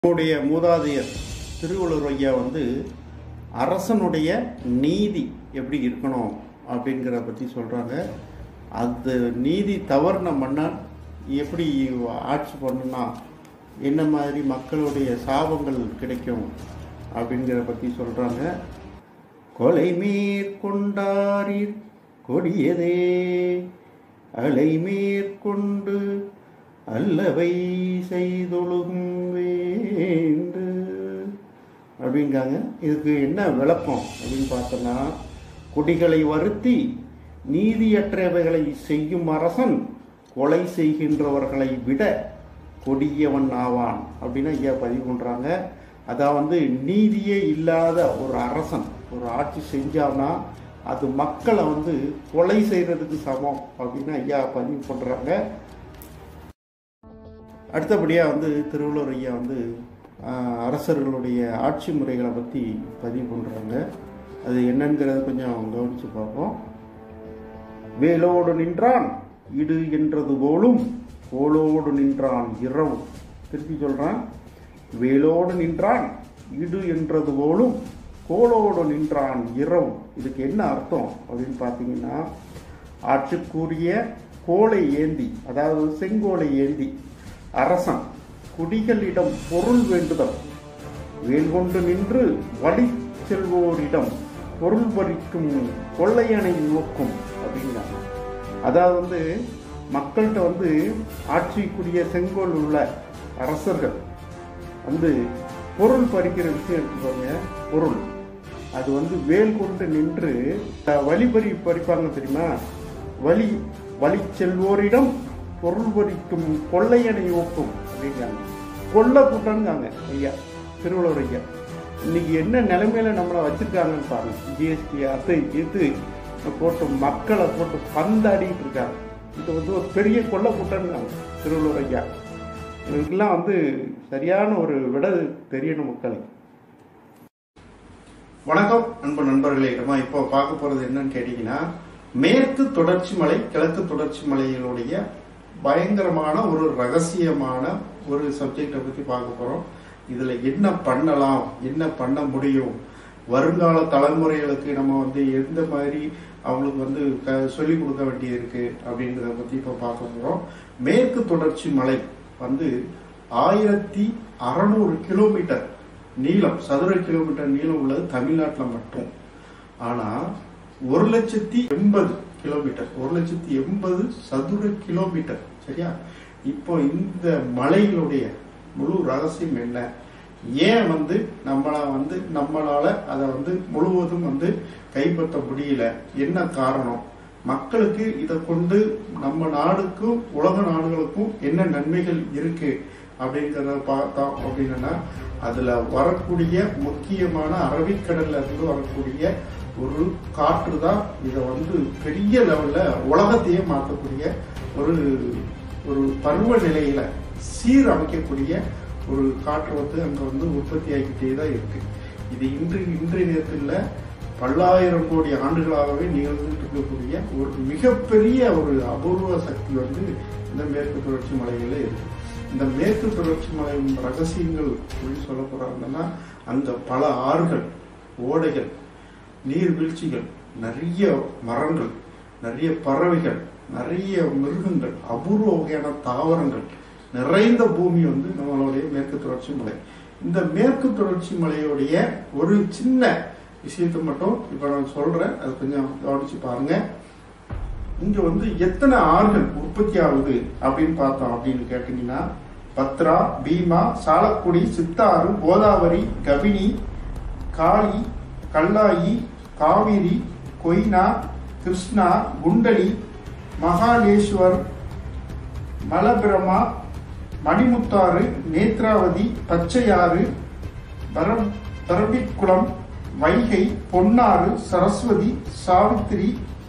நம்முடைய மூதாதையர் திருவள்ளுவர் ஐயா வந்து அரசனுடைய நீதி எப்படி இருக்கணும் அப்படிங்கிறத பற்றி சொல்கிறாங்க அது நீதி தவறுன மன்னர் எப்படி ஆட்சி பண்ணுனா என்ன மாதிரி மக்களுடைய சாபங்கள் கிடைக்கும் அப்படிங்கிறத பற்றி சொல்கிறாங்க கொலை மேற்கொண்டாரீர் கொடியதே அலை மேற்கொண்டு அல்லவை செய்தொழுகும் வேண்டு அப்படிங்காங்க இதுக்கு என்ன விளக்கம் அப்படின்னு பார்த்தோன்னா குடிகளை வருத்தி நீதியற்றவைகளை செய்யும் அரசன் கொலை செய்கின்றவர்களை விட கொடியவன் ஆவான் அப்படின்னு ஐயா பதிவு பண்ணுறாங்க அதான் வந்து நீதியே இல்லாத ஒரு அரசன் ஒரு ஆட்சி செஞ்சான்னா அது மக்களை வந்து கொலை செய்கிறதுக்கு சமம் அப்படின்னு ஐயா பதிவு பண்ணுறாங்க அடுத்தபடியாக வந்து திருவள்ளுவர் ஐயா வந்து ஆஹ், அரசர்களுடைய ஆட்சி முறைகளை பற்றி பதிவு பண்ணுறாங்க அது என்னங்கிறத கொஞ்சம் கவனித்து பார்ப்போம் வேலோடு நின்றான் இடு என்றது போலும் கோலோடு நின்றான் இரவு திருப்பி சொல்றான் வேலோடு நின்றான் இடு என்றது போலும் கோலோடு நின்றான் இரவு இதுக்கு என்ன அர்த்தம் அப்படின்னு பார்த்தீங்கன்னா ஆட்சிக்குரிய கோலை ஏந்தி அதாவது செங்கோலை ஏந்தி அரசன் குடிகளிடம் பொருள் வேண்டுதல் வேல் கொண்டு நின்று வழி செல்வோரிடம் பொருள் பறிக்கும் கொள்ளையனை நோக்கும் அப்படிங்கிறாங்க அதாவது வந்து மக்கள்கிட்ட வந்து ஆட்சிக்குரிய செங்கோல் உள்ள அரசர்கள் வந்து பொருள் பறிக்கிற விஷயம் இருக்கு பாருங்க பொருள் அது வந்து வேல் கொண்டு நின்று அஹ், வழி பறி பறிப்பாங்க தெரியுமா வழி வழி செல்வோரிடம் பொருள் பறிக்கும் கொள்ளையனை ஓக்கும் அப்படிங்கிறாங்க கொள்ள கூட்டம்ங்காங்க ஐயா திருவள்ளுவர் ஐயா இன்னைக்கு என்ன நிலைமையில நம்மளை வச்சிருக்காங்கன்னு பாருங்க ஜிஎஸ்டி அதை இது போட்டு மக்களை போட்டு பந்தாடிட்டு இருக்காங்க இது வந்து ஒரு பெரிய கொள்ள கூட்டம்ங்காங்க திருவள்ளுவர் ஐயா இதுக்கெல்லாம் வந்து சரியான ஒரு விட தெரியணும் மக்களுக்கு வணக்கம் அன்பு நண்பர்களே நம்ம இப்போ பார்க்க போறது என்னன்னு கேட்டீங்கன்னா மேற்கு தொடர்ச்சி மலை கிழக்கு தொடர்ச்சி மலைகளுடைய பயங்கரமான ஒரு ரகசியமான ஒரு சப்ஜெக்டை பத்தி பார்க்க போறோம் இதுல என்ன பண்ணலாம் என்ன பண்ண முடியும் வருங்கால தலைமுறைகளுக்கு நம்ம வந்து எந்த மாதிரி அவங்களுக்கு வந்து க- சொல்லிக் கொடுக்க வேண்டியது இருக்கு அப்படின்றத பத்தி இப்போ பார்க்க போறோம் மேற்கு தொடர்ச்சி மலை வந்து ஆயிரத்தி அறநூறு கிலோமீட்டர் நீளம் சதுர கிலோமீட்டர் நீளம் உள்ளது தமிழ்நாட்டில் மட்டும் ஆனா ஒரு லட்சத்தி எண்பது கிலோமீட்டர் ஒரு லட்சத்தி எண்பது சதுர கிலோமீட்டர் சரியா இப்போ இந்த மலைகளுடைய முழு ரகசியம் என்ன ஏன் வந்து நம்மள வந்து நம்மளால அதை வந்து முழுவதும் வந்து கைப்பற்ற முடியல என்ன காரணம் மக்களுக்கு இதை கொண்டு நம்ம நாடுக்கும் உலக நாடுகளுக்கும் என்ன நன்மைகள் இருக்கு அப்படிங்கிறத பார்த்தோம் அப்படின்னா அதுல வரக்கூடிய முக்கியமான அரபிக்கடல்ல இருந்து வரக்கூடிய ஒரு காற்று தான் இதை வந்து பெரிய லெவல்ல உலகத்தையே மாற்றக்கூடிய ஒரு ஒரு பருவநிலையில சீரமைக்கக்கூடிய ஒரு காற்று வந்து அங்க வந்து உற்பத்தி ஆகிக்கிட்டே தான் இருக்கு இது இன்று இன்றைய நேரத்தில் பல்லாயிரம் கோடி ஆண்டுகளாகவே நிகழ்ந்துட்டு இருக்கக்கூடிய ஒரு மிகப்பெரிய ஒரு அபூர்வ சக்தி வந்து இந்த மேற்கு தொடர்ச்சி மலையில இருக்கு இந்த மேற்கு தொடர்ச்சி மலையின் ரகசியங்கள் அப்படின்னு சொல்ல போறாங்கன்னா அங்க பல ஆறுகள் ஓடைகள் நீர்வீழ்ச்சிகள் நிறைய மரங்கள் நிறைய பறவைகள் நிறைய மிருகங்கள் அபூர்வ வகையான தாவரங்கள் நிறைந்த பூமி வந்து நம்மளுடைய மேற்கு தொடர்ச்சி மலை இந்த மேற்கு தொடர்ச்சி மலையுடைய ஒரு சின்ன விஷயத்தை மட்டும் இப்ப நான் சொல்றேன் அது கொஞ்சம் கவனிச்சு பாருங்க இங்க வந்து எத்தனை ஆறுகள் உற்பத்தி ஆகுது அப்படின்னு பார்த்தோம் அப்படின்னு கேட்டீங்கன்னா பத்ரா பீமா சாலக்குடி சித்தாறு கோதாவரி கபினி காளி கல்லாயி காவிரி கொய்னா கிருஷ்ணா குண்டலி மகாலேஸ்வர் மலபிரமா மணிமுத்தாறு நேத்ராவதி பச்சையாறு பரம் பரபிக்குளம் வைகை பொன்னாறு சரஸ்வதி சாவித்திரி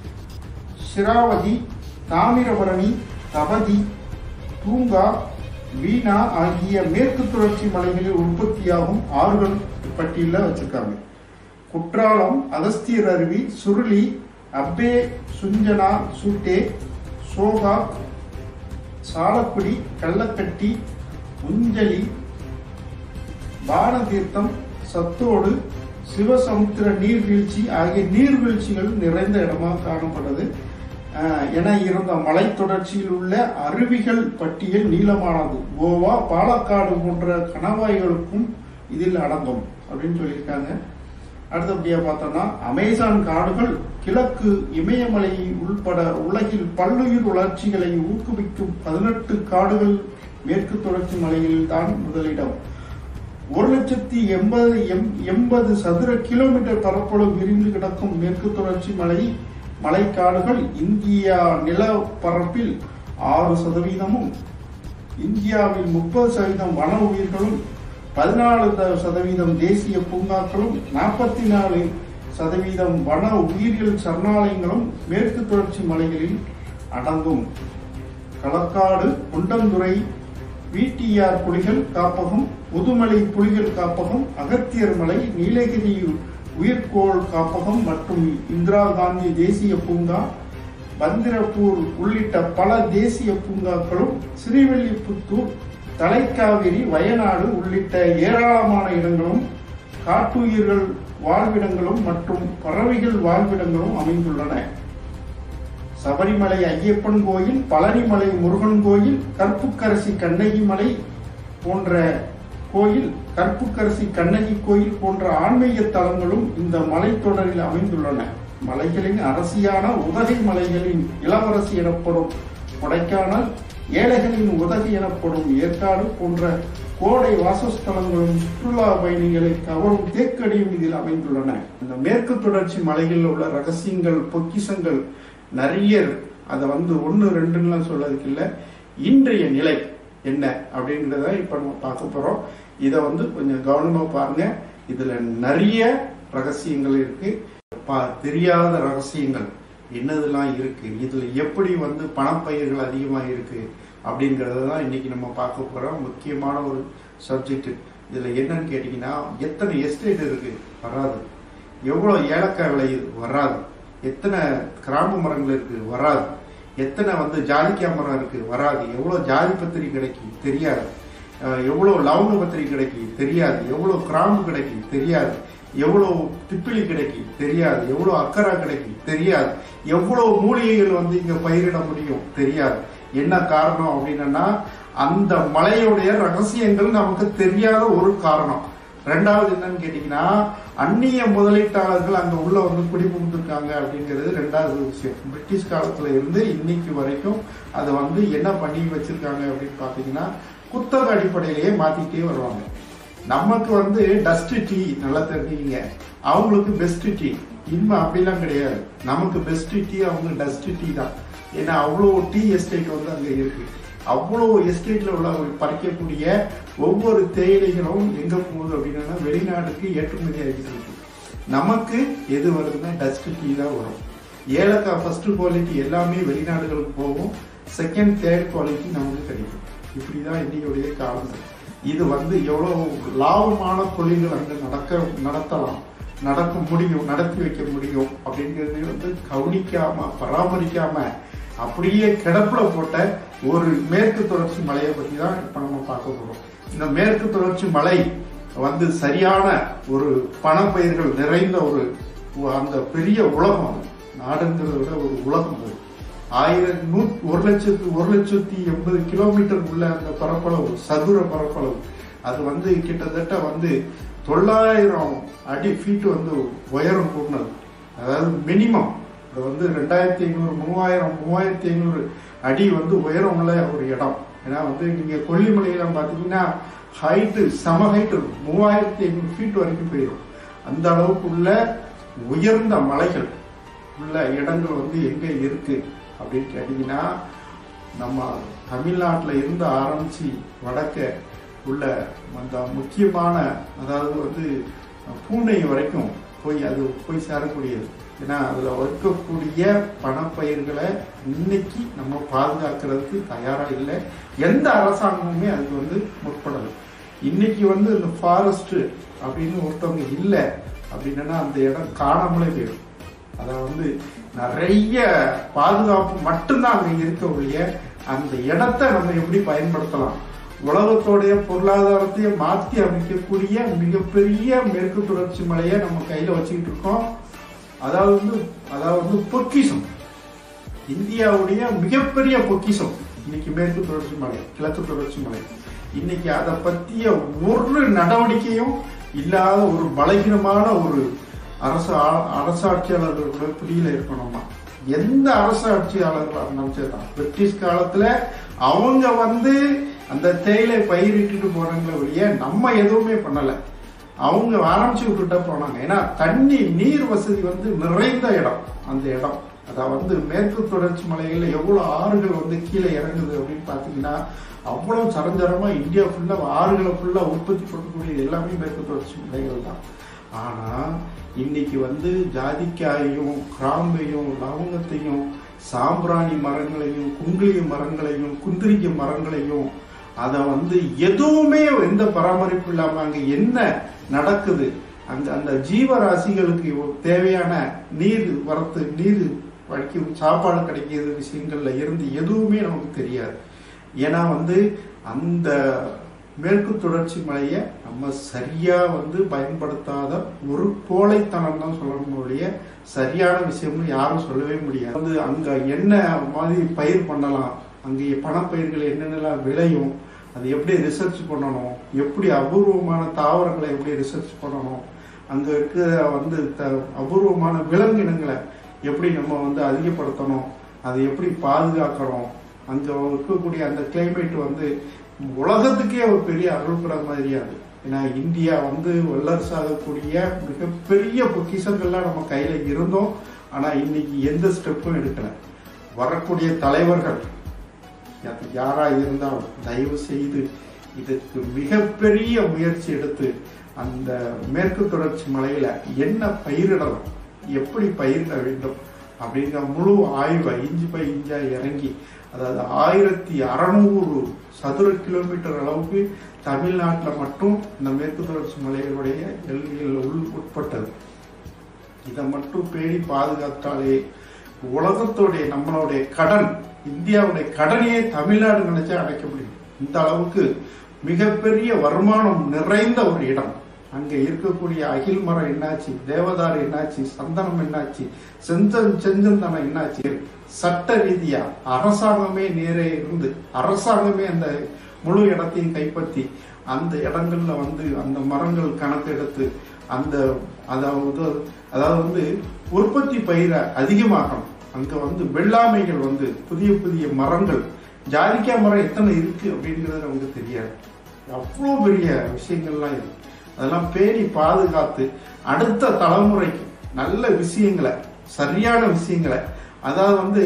சிராவதி தாமிரபரணி தபதி தூங்கா வீணா ஆகிய மேற்கு தொடர்ச்சி மலைகளில் உற்பத்தியாகும் ஆறுகள் பட்டியலில் வச்சிருக்காங்க குற்றாலம் அகஸ்தியர் அருவி சுருளி அப்பே சுஞ்சனா சூட்டே சோகா சாலக்குடி கள்ளக்கட்டி உஞ்சலி பான தீர்த்தம் சத்தோடு சிவசமுத்திர நீர்வீழ்ச்சி ஆகிய நீர்வீழ்ச்சிகள் நிறைந்த இடமாக காணப்படுது அஹ், என இருந்த மலை தொடர்ச்சியில் உள்ள அருவிகள் பட்டியல் நீளமானது கோவா பாலக்காடு போன்ற கணவாய்களுக்கும் இதில் அடங்கும் அப்படின்னு சொல்லியிருக்காங்க அடுத்தபடியா பார்த்தோம்னா அமேசான் காடுகள் கிழக்கு இமயமலை உள்பட உலகில் பல்லுயிர் வளர்ச்சிகளை ஊக்குவிக்கும் பதினெட்டு காடுகள் மேற்கு தொடர்ச்சி மலையில் தான் முதலிடம் ஒரு லட்சத்தி எண்பது எம் எண்பது சதுர கிலோமீட்டர் பரப்பளவு விரிந்து கிடக்கும் மேற்கு தொடர்ச்சி மலை மலைக்காடுகள் இந்தியா நிலப்பரப்பில் ஆறு சதவீதமும் இந்தியாவில் முப்பது சதவீதம் வன உயிர்களும் பதினாலு சதவீதம் தேசிய பூங்காக்களும் நாற்பத்தி நாலு சதவீதம் வன உயிரியல் சரணாலயங்களும் மேற்கு தொடர்ச்சி மலைகளில் அடங்கும் களக்காடு குண்டந்துறை விடிஆர் புலிகள் காப்பகம் முதுமலை புலிகள் காப்பகம் அகத்தியர் மலை நீலகிரி உயிர்கோள் காப்பகம் மற்றும் இந்திரா காந்தி தேசிய பூங்கா பந்திரப்பூர் உள்ளிட்ட பல தேசிய பூங்காக்களும் ஸ்ரீவில்லிபுத்தூர் தலைக்காவிரி வயநாடு உள்ளிட்ட ஏராளமான இடங்களும் காட்டுயிர்கள் வாழ்விடங்களும் மற்றும் பறவைகள் வாழ்விடங்களும் அமைந்துள்ளன சபரிமலை ஐயப்பன் கோயில் பழனிமலை முருகன் கோயில் கற்புக்கரசி கண்ணகி மலை போன்ற கோயில் கற்புக்கரசி கண்ணகி கோயில் போன்ற ஆன்மீக தலங்களும் இந்த மலைத்தொடரில் அமைந்துள்ளன மலைகளின் அரசியான உதகை மலைகளின் இளவரசி எனப்படும் கொடைக்கானல் ஏழைகளின் உதகை எனப்படும் ஏற்காடு போன்ற கோடை வாசஸ்தலங்களும் சுற்றுலா பயணிகளை கவரும் தேக்கடியும் இதில் அமைந்துள்ளன இந்த மேற்கு தொடர்ச்சி மலைகளில் உள்ள ரகசியங்கள் பொக்கிஷங்கள் நிறைய இருக்கு. அதை வந்து ஒன்று ரெண்டுலாம் சொல்லதுக்கு இல்லை இன்றைய நிலை என்ன அப்படின்றத இப்ப நம்ம பார்க்க போறோம் இதை வந்து கொஞ்சம் கவனமா பாருங்க இதுல நிறைய ரகசியங்கள் இருக்கு பா- தெரியாத ரகசியங்கள் என்னதெல்லாம் இருக்கு இதுல எப்படி வந்து பணப்பயிர்கள் அதிகமா இருக்கு அப்படிங்கறத தான் இன்னைக்கு நம்ம பார்க்க போறோம் முக்கியமான ஒரு சப்ஜெக்ட் இதுல என்னன்னு கேட்டீங்கன்னா எத்தனை எஸ்டேட் இருக்கு வராது எவ்வளவு ஏலக்காய் விளையுது வராது எத்தனை கிராம மரங்கள் இருக்கு வராது எத்தனை வந்து ஜாதிக்காய் மரம் இருக்கு வராது எவ்வளவு ஜாதி பத்திரி கிடைக்கும் தெரியாது அஹ் எவ்வளவு லவங்க பத்திரி கிடைக்கும் தெரியாது எவ்வளவு கிராம்பு கிடைக்கும் தெரியாது எவ்வளவு திப்பிலி கிடைக்கும் தெரியாது எவ்வளவு அக்கரா கிடைக்கும் தெரியாது எவ்வளவு மூலிகைகள் வந்து இங்க பயிரிட முடியும் தெரியாது என்ன காரணம் அப்படின்னா அந்த மலையுடைய ரகசியங்கள் நமக்கு தெரியாத ஒரு காரணம் ரெண்டாவது என்னன்னு கேட்டீங்கன்னா அந்நிய முதலீட்டாளர்கள் அங்க உள்ள வந்து குடிபுகுந்திருக்காங்க அப்படிங்கிறது ரெண்டாவது விஷயம் பிரிட்டிஷ் காலத்துல இருந்து இன்னைக்கு வரைக்கும் அதை வந்து என்ன பண்ணி வச்சிருக்காங்க அப்படின்னு பாத்தீங்கன்னா குத்தக அடிப்படையிலேயே மாத்திட்டே வருவாங்க நமக்கு வந்து டஸ்ட் டீ நல்லா தெரிஞ்சுக்கிங்க அவங்களுக்கு பெஸ்ட் டீ இனிமே அப்படிலாம் கிடையாது நமக்கு பெஸ்ட் டீ அவங்க டஸ்ட் டீ தான் ஏன்னா அவ்வளோ டீ எஸ்டேட் வந்து அங்க இருக்கு அவ்வளோ எஸ்டேட்ல உள்ள பறிக்கக்கூடிய ஒவ்வொரு தேயிலைகளும் எங்க போகுது அப்படின்னா வெளிநாட்டுக்கு ஏற்றுமதி ஆகிட்டு இருக்கு நமக்கு எது வருதுன்னா டஸ்ட் டீ தான் வரும் ஏலக்காய் ஃபர்ஸ்ட் குவாலிட்டி எல்லாமே வெளிநாடுகளுக்கு போகும் செகண்ட் தேர்ட் குவாலிட்டி நமக்கு கிடைக்கும் இப்படிதான் இன்னையுடைய காலங்கள் இது வந்து எவ்வளவு லாபமான தொழில்கள் அங்க நடக்க நடத்தலாம் நடக்க முடியும் நடத்தி வைக்க முடியும் அப்படிங்கிறது வந்து கவனிக்காம பராமரிக்காம அப்படியே கிடப்புல போட்ட ஒரு மேற்கு தொடர்ச்சி மலையை பத்தி தான் இப்ப நம்ம பார்க்க போறோம் இந்த மேற்கு தொடர்ச்சி மலை வந்து சரியான ஒரு பணப்பயிர்கள் நிறைந்த ஒரு அந்த பெரிய உலகம் அது நாடுங்கிறத விட ஒரு உலகம் அது ஆயிரம் நூ ஒரு லட்சத்து ஒரு லட்சத்தி எண்பது கிலோமீட்டர் உள்ள அந்த பரப்பளவு சதுர பரப்பளவு அது வந்து கிட்டத்தட்ட வந்து தொள்ளாயிரம் அடி ஃபீட் வந்து உயரம் கூடினது அதாவது மினிமம் அது வந்து ரெண்டாயிரத்தி ஐநூறு மூவாயிரம் மூவாயிரத்தி ஐநூறு அடி வந்து உயரம் உள்ள ஒரு இடம் ஏன்னா வந்து நீங்க கொல்லிமலையில பாத்தீங்கன்னா ஹைட்டு செம ஹைட் இருக்கும் மூவாயிரத்தி ஐநூறு ஃபீட் வரைக்கும் போயிடும் அந்த அளவுக்கு உள்ள உயர்ந்த மலைகள் உள்ள இடங்கள் வந்து எங்க இருக்கு அப்படின்னு கேட்டீங்கன்னா நம்ம தமிழ்நாட்டில் இருந்து ஆரம்பிச்சு வடக்க உள்ள அந்த முக்கியமான அதாவது வந்து பூனை வரைக்கும் போய் அது போய் சேரக்கூடியது ஏன்னா அதுல இருக்கக்கூடிய பணப்பயிர்களை இன்னைக்கு நம்ம பாதுகாக்கிறதுக்கு தயாரா இல்லை எந்த அரசாங்கமுமே அதுக்கு வந்து முற்படலை இன்னைக்கு வந்து இந்த ஃபாரஸ்ட் அப்படின்னு ஒருத்தவங்க இல்லை அப்படின்னா அந்த இடம் காணாமலே போயிடும் அதை வந்து நிறைய பாதுகாப்பு மட்டும்தான் அங்க இருக்க ஒழிய அந்த இடத்த நம்ம எப்படி பயன்படுத்தலாம் உலகத்தோடைய பொருளாதாரத்தையே மாற்றி அமைக்கக்கூடிய மிகப்பெரிய மேற்கு தொடர்ச்சி மலையை நம்ம கையில வச்சுக்கிட்டு இருக்கோம் அதாவது வந்து அதாவது வந்து பொக்கிஷம் இந்தியாவுடைய மிகப்பெரிய பொக்கிஷம் இன்னைக்கு மேற்கு தொடர்ச்சி மலை கிழக்கு தொடர்ச்சி மலை இன்னைக்கு அதை பத்திய ஒரு நடவடிக்கையும் இல்லாத ஒரு பலகீனமான ஒரு அரசு ஆ- அரசாட்சியாளர்களோட பிடியில இருக்கணுமா எந்த அரசாட்சியாளர்களாக இருந்தாலும் சரிதான் பிரிட்டிஷ் காலத்துல அவங்க வந்து அந்த தேயிலை பயிரிட்டுட்டு போறாங்களே ஒழிய நம்ம எதுவுமே பண்ணல அவங்க ஆரம்பிச்சு விட்டுட்டா போனாங்க ஏன்னா தண்ணி நீர் வசதி வந்து நிறைந்த இடம் அந்த இடம் அதான் வந்து மேற்கு தொடர்ச்சி மலைகள்ல எவ்வளவு ஆறுகள் வந்து கீழே இறங்குது அப்படின்னு பாத்தீங்கன்னா அவ்வளவு சரஞ்சரமா இந்தியா ஃபுல்லா ஆறுகளை ஃபுல்லா உற்பத்தி பண்ணக்கூடியது எல்லாமே மேற்கு தொடர்ச்சி மலைகள் தான் ஆனா இன்னைக்கு வந்து ஜாதிக்காயையும் கிராம்பையும் லவங்கத்தையும் சாம்பிராணி மரங்களையும் குங்கிலிய மரங்களையும் குந்திரிக்க மரங்களையும் அத வந்து எதுவுமே எந்த பராமரிப்பு இல்லாம அங்க என்ன நடக்குது அங்க அந்த ஜீவராசிகளுக்கு தேவையான நீர் வரத்து நீர் வடிக்க சாப்பாடு கிடைக்கிறது விஷயங்கள்ல இருந்து எதுவுமே நமக்கு தெரியாது ஏன்னா வந்து அந்த மேற்கு தொடர்ச்சி மலையை நம்ம சரியா வந்து பயன்படுத்தாத ஒரு கோழைத்தனம் தான் சொல்லணும் ஒழிய சரியான விஷயம்னு யாரும் சொல்லவே முடியாது வந்து அங்க என்ன மாதிரி பயிர் பண்ணலாம் அங்கே பணப்பயிர்கள் என்னென்னலாம் விளையும் அது எப்படி ரிசர்ச் பண்ணணும் எப்படி அபூர்வமான தாவரங்களை எப்படி ரிசர்ச் பண்ணணும் அங்க இருக்கிற வந்து த- அபூர்வமான விலங்கினங்களை எப்படி நம்ம வந்து அதிகப்படுத்தணும் அதை எப்படி பாதுகாக்கணும் அங்க இருக்கக்கூடிய அந்த கிளைமேட் வந்து உலகத்துக்கே ஒரு பெரிய அருள்பட மாதிரியாது ஏன்னா இந்தியா வந்து வல்லரசாகக்கூடிய மிகப்பெரிய பொக்கிஷங்கள்லாம் நம்ம கையில இருந்தோம் ஆனா இன்னைக்கு எந்த ஸ்டெப்பும் எடுக்கல வரக்கூடிய தலைவர்கள் அது யாரா இருந்தாலும் தயவு செய்து இதற்கு மிகப்பெரிய முயற்சி எடுத்து அந்த மேற்கு தொடர்ச்சி மலையில என்ன பயிரிடலாம் எப்படி பயிரிட வேண்டும் அப்படிங்கிற முழு ஆய்வை இஞ்சி பை இஞ்சா இறங்கி அதாவது ஆயிரத்தி அறநூறு சதுர கிலோமீட்டர் அளவுக்கு தமிழ்நாட்டில் மட்டும் இந்த மேற்கு தொடர்ச்சி மலைகளுடைய எல்லையில் உள் உட்பட்டது இதை மட்டும் பேணி பாதுகாத்தாலே உலகத்தோடைய நம்மளுடைய கடன் இந்தியாவுடைய கடனையே தமிழ்நாடு நினைச்சா அடைக்க முடியும் இந்த அளவுக்கு மிகப்பெரிய வருமானம் நிறைந்த ஒரு இடம் அங்க இருக்கக்கூடிய அகில் மரம் என்னாச்சு தேவதாரு என்னாச்சு சந்தனம் என்னாச்சு செஞ்சன் செஞ்சந்தனம் என்னாச்சு சட்ட ரீதியா அரசாங்கமே நேரே இருந்து அரசாங்கமே அந்த முழு இடத்தையும் கைப்பற்றி அந்த இடங்கள்ல வந்து அந்த மரங்கள் கணக்கெடுத்து அந்த அதாவது அதாவது வந்து உற்பத்தி பயிரை அதிகமாக்கணும் அங்க வந்து வெள்ளாமைகள் வந்து புதிய புதிய மரங்கள் ஜாதிக்காய் மரம் எத்தனை இருக்கு அப்படிங்கிறது நமக்கு தெரியாது அவ்வளோ பெரிய விஷயங்கள்லாம் இருக்கு அதெல்லாம் பேணி பாதுகாத்து அடுத்த தலைமுறைக்கு நல்ல விஷயங்களை சரியான விஷயங்களை அதாவது வந்து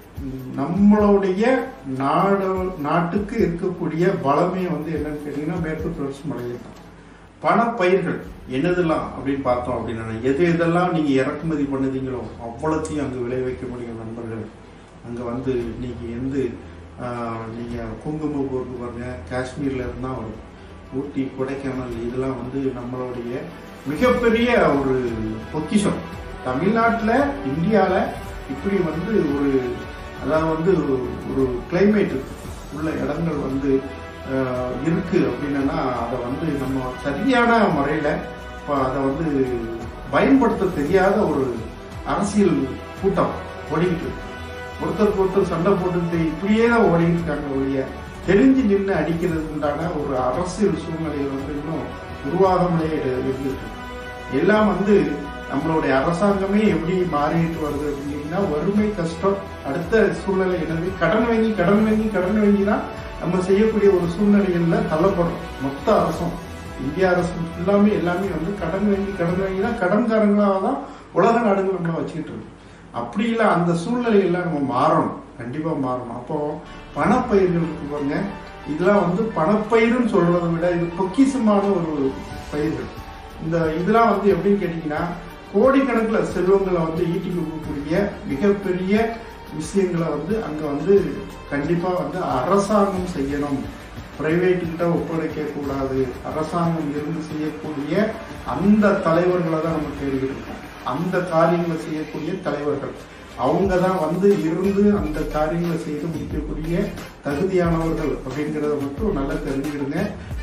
நம்மளுடைய நாடு நாட்டுக்கு இருக்கக்கூடிய பலமே வந்து என்னன்னு கேட்டீங்கன்னா மேற்கு தொடர்ச்சி மலையில் தான் பணப்பயிர்கள் என்னதெல்லாம் அப்படின்னு பார்த்தோம் அப்படின்னா எது எதெல்லாம் நீங்க இறக்குமதி பண்ணுதீங்களோ அவ்வளோத்தையும் அங்க விளைவிக்க முடியும் நண்பர்கள் அங்க வந்து இன்னைக்கு எந்த ஆஹ், நீங்க குங்குமம் போருக்கு பாருங்க காஷ்மீர்ல இருந்தா வரும் ஊட்டி கொடைக்கானல் இதெல்லாம் வந்து நம்மளுடைய மிகப்பெரிய ஒரு பொக்கிஷம் தமிழ்நாட்டுல இந்தியால இப்படி வந்து ஒரு அதாவது வந்து ஒரு கிளைமேட் உள்ள இடங்கள் வந்து ஆஹ், இருக்கு அப்படின்னா அதை வந்து நம்ம சரியான முறையில இப்ப அதை வந்து பயன்படுத்த தெரியாத ஒரு அரசியல் கூட்டம் ஓடிக்கிட்டு இருக்கு. ஒருத்தருக்கு ஒருத்தர் சண்டை போட்டுக்கிட்டு இப்படியே தான் ஓடிக்கிட்டு இருக்காங்க ஒழிய தெரிஞ்சு நின்று அடிக்கிறதுக்கு உண்டான ஒரு அரசியல் சூழ்நிலைகள் வந்து இன்னும் உருவாகாமலே இருந்துட்டு இருக்கு. எல்லாம் வந்து நம்மளுடைய அரசாங்கமே எப்படி மாறிட்டு வருது அப்படின்னா வறுமை கஷ்டம் அடுத்த சூழ்நிலை என்னது கடன் வாங்கி கடன் வாங்கி கடன் வாங்கி தான் நம்ம செய்யக்கூடிய ஒரு சூழ்நிலைகள்ல தள்ளப்படுறோம் மொத்த அரசும் இந்திய அரசு எல்லாமே எல்லாமே வந்து கடன் வாங்கி கடன் வாங்கி தான் கடன்காரங்களாக தான் உலக நாடுகள் நம்மள வச்சுக்கிட்டு இருக்கு அப்படி இல்லை அந்த சூழ்நிலையெல்லாம் நம்ம மாறணும் கண்டிப்பா மாறணும் அப்போ பணப்பயிர்களுக்கு பாருங்க இதெல்லாம் வந்து பணப்பயிர்னு சொல்றதை விட இது பொக்கிஷமான ஒரு பயிர்கள் இந்த இதெல்லாம் வந்து எப்படின்னு கேட்டீங்கன்னா கோடிக்கணக்கில் செல்வங்களை வந்து ஈட்டி கொடுக்கக்கூடிய மிகப்பெரிய விஷயங்களை வந்து அங்க வந்து கண்டிப்பா வந்து அரசாங்கம் செய்யணும் பிரைவேட் கிட்ட ஒப்படைக்க கூடாது அரசாங்கம் இருந்து செய்யக்கூடிய அந்த தலைவர்களை தான் நம்ம தேடிக்கிட்டு இருக்கோம் அந்த காரியங்களை செய்யக்கூடிய தலைவர்கள் அவங்க தான் வந்து இருந்து அந்த காரியங்களை செய்து முடிக்கக்கூடிய தகுதியானவர்கள் அப்படிங்கிறத மட்டும் நல்லா தெரிஞ்சுக்கிடுங்க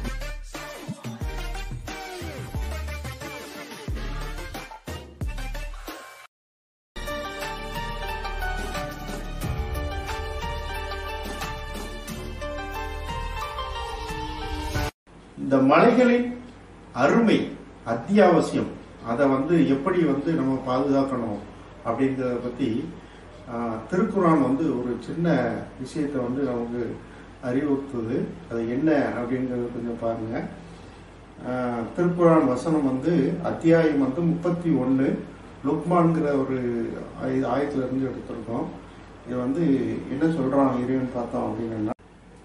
இந்த மலைகளின் அருமை அத்தியாவசியம் அதை வந்து எப்படி வந்து நம்ம பாதுகாக்கணும் அப்படிங்கிறத பத்தி ஆஹ், திருக்குறான் வந்து ஒரு சின்ன விஷயத்தை வந்து நமக்கு அறிவுறுத்துது அது என்ன அப்படிங்கறத கொஞ்சம் பாருங்க ஆஹ், திருக்குறான் வசனம் வந்து அத்தியாயம் வந்து முப்பத்தி ஒன்று லுக்மான்கிற ஒரு ஆய- ஆயத்துல இருந்து எடுத்திருக்கோம் இது வந்து என்ன சொல்றான் இறைவன் பார்த்தோம் அப்படின்னா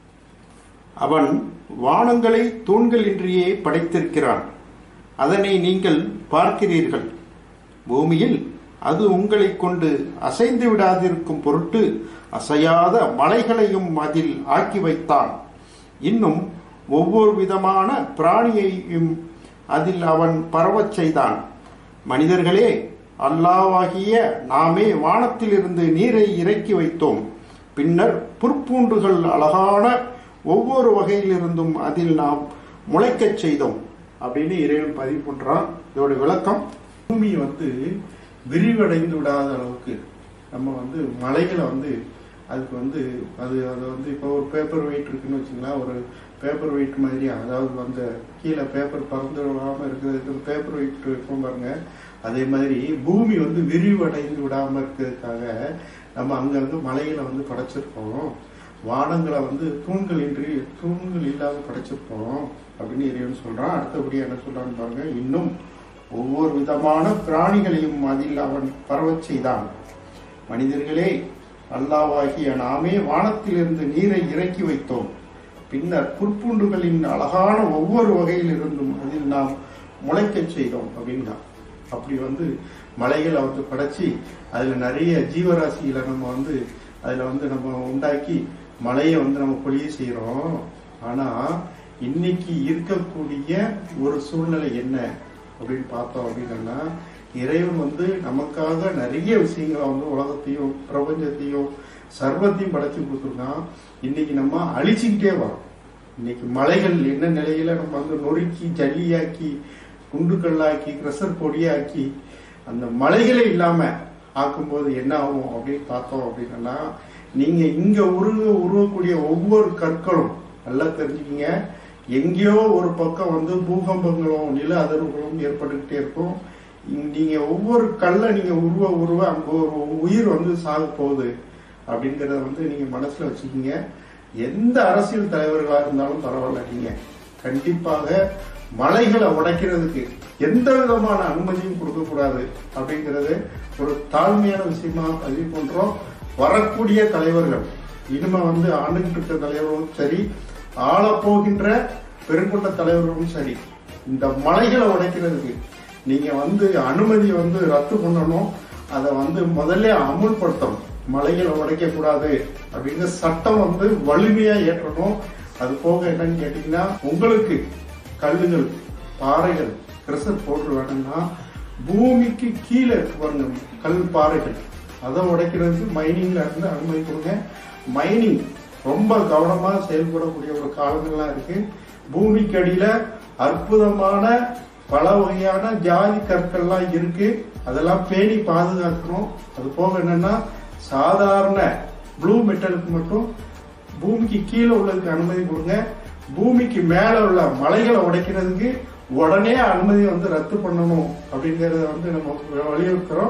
அவன் வானங்களை தூண்களின்றியே படைத்திருக்கிறான் அதனை நீங்கள் பார்க்கிறீர்கள் பூமியில் அது உங்களை கொண்டு அசைந்து விடாதிருக்கும் பொருட்டு அசையாத மலைகளையும் அதில் ஆக்கி வைத்தான் இன்னும் ஒவ்வொரு விதமான பிராணியையும் அதில் அவன் பரவச் செய்தான் மனிதர்களே அல்லாவாகிய நாமே வானத்திலிருந்து நீரை இறக்கி வைத்தோம் பின்னர் புற்பூண்டுகள் அழகான ஒவ்வொரு வகையிலிருந்தும் அதில் நாம் முளைக்கச் செய்தோம் அப்படின்னு இறைவன் பதிவு பண்றான் இதோட விளக்கம் பூமி வந்து விரிவடைந்து விடாத அளவுக்கு நம்ம வந்து மலைகளை வந்து அதுக்கு வந்து அது அது வந்து இப்போ ஒரு பேப்பர் வெயிட் இருக்குன்னு வச்சுங்களேன் ஒரு பேப்பர் வெயிட் மாதிரி அதாவது அந்த கீழே பேப்பர் பறந்து விடாம இருக்கிறதுக்கு பேப்பர் வெயிட் வைப்போம் பாருங்க அதே மாதிரி பூமி வந்து விரிவடைந்து விடாம இருக்கிறதுக்காக நம்ம அங்கங்க மலைகளை வந்து படைச்சிருக்கோம் வானங்களை வந்து தூண்கள் இன்றி தூண்கள் இல்லாத படைச்சிருக்கோம் அப்படின்னு இறைவன் சொல்றான் அடுத்தபடி என்ன சொல்றான்னு பாருங்க இன்னும் ஒவ்வொரு விதமான பிராணிகளையும் அதில் அவன் பரவச் செய்தான் மனிதர்களே அல்லாவாகிய நாமே வானத்திலிருந்து நீரை இறக்கி வைத்தோம் பின்னர் புற்பூண்டுகளின் அழகான ஒவ்வொரு வகையில் இருந்தும் அதில் நாம் முளைக்கச் செய்தோம் அப்படின்னா அப்படி வந்து மலைகளை வந்து படைச்சி அதுல நிறைய ஜீவராசிகளை நம்ம வந்து அதுல வந்து நம்ம உண்டாக்கி மலையை வந்து நம்ம பொழிய செய்யறோம் ஆனா இன்னைக்கு இருக்கக்கூடிய ஒரு சூழ்நிலை என்ன அப்படின்னு பார்த்தோம் அப்படின்னா இறைவன் வந்து நமக்காக நிறைய விஷயங்களை வந்து உலகத்தையும் பிரபஞ்சத்தையும் சர்வத்தையும் படைச்சு கொடுத்துருக்கான் இன்னைக்கு நம்ம அழிச்சுக்கிட்டே வரோம் இன்னைக்கு மலைகள் என்ன நிலையில நம்ம வந்து நொறுக்கி ஜல்லியாக்கி குண்டுக்கல்லாக்கி கிரசர் பொடியாக்கி அந்த மலைகளே இல்லாம ஆக்கும்போது என்ன ஆகும் அப்படின்னு பார்த்தோம் அப்படின்னா நீங்க இங்க உருவ உருவக்கூடிய ஒவ்வொரு கற்களும் நல்லா தெரிஞ்சுக்கிங்க எங்கேயோ ஒரு பக்கம் வந்து பூகம்பங்களும் நில அதிர்வுகளும் ஏற்பட்டுக்கிட்டே இருக்கும் இங்க நீங்க ஒவ்வொரு கல்லை நீங்க உருவ உருவ அங்க ஒரு உயிர் வந்து சாக போகுது அப்படிங்கறத வந்து நீங்க மனசுல வச்சுக்கிங்க எந்த அரசியல் தலைவர்களா இருந்தாலும் பரவாயில்ல நீங்க கண்டிப்பாக மலைகளை உடைக்கிறதுக்கு எந்த விதமான அனுமதியும் கொடுக்க கூடாது அப்படிங்கறது ஒரு தாழ்மையான விஷயமா பதிவு பண்றோம் வரக்கூடிய தலைவர்கள் இனிமே வந்து ஆண்டுகிட்டு இருக்க தலைவர்களும் சரி ஆளப்போகின்ற பெருங்கொண்ட தலைவர்களும் சரி இந்த மலைகளை உடைக்கிறதுக்கு நீங்க வந்து அனுமதி வந்து ரத்து பண்ணணும் அதை வந்து முதல்ல அமுல்படுத்தணும் மலைகளை உடைக்க கூடாது அப்படிங்கிற சட்டம் வந்து வலிமையா ஏற்றணும் அது போக என்னன்னு கேட்டீங்கன்னா உங்களுக்கு கல்லுகள் பாறைகள் கிரசர் போட்டு வேணும்னா பூமிக்கு கீழே இருக்கு பாருங்க கல் பாறைகள் அதை உடைக்கிறதுக்கு மைனிங்ல இருந்து அனுமதி கொடுங்க மைனிங் ரொம்ப கவனமா செயல்படக்கூடிய ஒரு காலங்கள்லாம் இருக்கு பூமிக்கு அடியில அற்புதமான பல வகையான ஜாதி கற்கள்லாம் இருக்கு அதெல்லாம் பேணி பாதுகாக்கணும் அது போக என்னன்னா சாதாரண ப்ளூ மெட்டலுக்கு மட்டும் பூமிக்கு கீழே உள்ளதுக்கு அனுமதி கொடுங்க பூமிக்கு மேல உள்ள மலைகளை உடைக்கிறதுக்கு உடனே அனுமதி வந்து ரத்து பண்ணணும் அப்படிங்கறத வந்து நம்ம வலியுறுத்துறோம்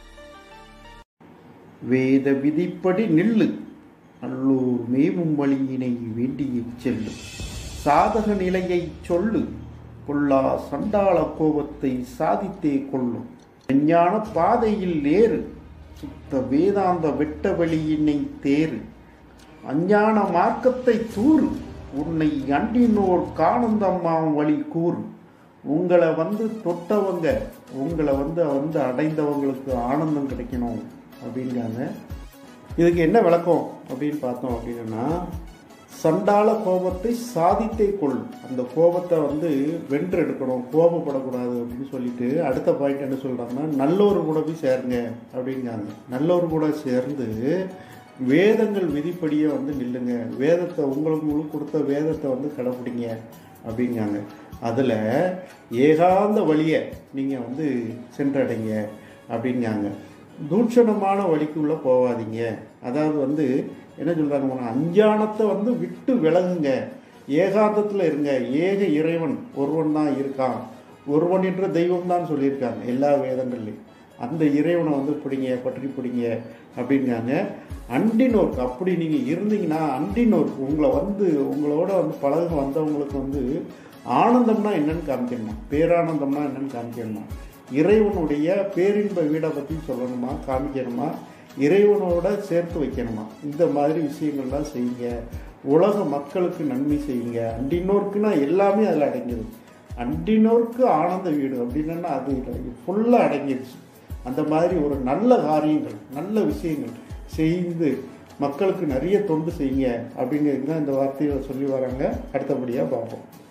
வேத விதிப்படி நில்லு நல்லூர் மேவும் வழியினை வேண்டிய செல்லு சாதக நிலையை சொல்லு கொல்லா சண்டாள கோபத்தை சாதித்தே கொள்ளும் விஞ்ஞான பாதையில் ஏறு சுத்த வேதாந்த வெட்ட வழியினை தேறு அஞ்ஞான மார்க்கத்தை தூறு உன்னை அண்டினோர் காணந்தம்மாம் வழி கூறு உங்களை வந்து தொட்டவங்க உங்களை வந்து வந்து அடைந்தவங்களுக்கு ஆனந்தம் கிடைக்கணும் அப்படிங்கிறாங்க இதுக்கு என்ன விளக்கம் அப்படின்னு பார்த்தோம் அப்படின்னா சண்டால கோபத்தை சாதித்தே கொள் அந்த கோபத்தை வந்து வென்று எடுக்கணும் கோபப்படக்கூடாது அப்படின்னு சொல்லிட்டு அடுத்த பாயிண்ட் என்ன சொல்றாங்கன்னா நல்லோர் கூட போய் சேருங்க அப்படிங்காங்க நல்லோர் கூட சேர்ந்து வேதங்கள் விதிப்படியே வந்து நில்லுங்க வேதத்தை உங்களுக்கு முழு கொடுத்த வேதத்தை வந்து கடைப்பிடிங்க அப்படிங்காங்க அதில் ஏகாந்த வழியை நீங்கள் வந்து சென்றடைங்க அப்படிங்காங்க தூஷணமான வழிக்குள்ளே போகாதீங்க அதாவது வந்து என்ன சொல்கிறாங்க அஞ்ஞானத்தை வந்து விட்டு விலகுங்க ஏகாந்தத்தில் இருங்க ஏக இறைவன் ஒருவன் தான் இருக்கான் ஒருவன் என்ற தெய்வம் தான் சொல்லியிருக்காங்க எல்லா வேதங்கள்லையும் அந்த இறைவனை வந்து பிடிங்க பற்றி பிடிங்க அப்படிங்காங்க அண்டினோர்க்கு அப்படி நீங்கள் இருந்தீங்கன்னா அண்டினோர்க்கு உங்களை வந்து உங்களோட வந்து பழக வந்தவங்களுக்கு வந்து ஆனந்தம்னா என்னன்னு காமிக்கணுமா பேரானந்தம்னா என்னன்னு காமிக்கணுமா இறைவனுடைய பேரின்ப வீடை பற்றி சொல்லணுமா காமிக்கணுமா இறைவனோட சேர்த்து வைக்கணுமா இந்த மாதிரி விஷயங்கள்லாம் செய்யுங்க உலக மக்களுக்கு நன்மை செய்யுங்க அண்டினோர்க்குன்னா எல்லாமே அதில் அடங்கிடுது அண்டினோர்க்கு ஆனந்த வீடு அப்படின்னா அது ஃபுல்லாக அடங்கிடுச்சு அந்த மாதிரி ஒரு நல்ல காரியங்கள் நல்ல விஷயங்கள் செய்து மக்களுக்கு நிறைய தொண்டு செய்யுங்க அப்படிங்கிறது தான் இந்த வார்த்தையை சொல்லி வராங்க அடுத்தபடியாக பார்ப்போம்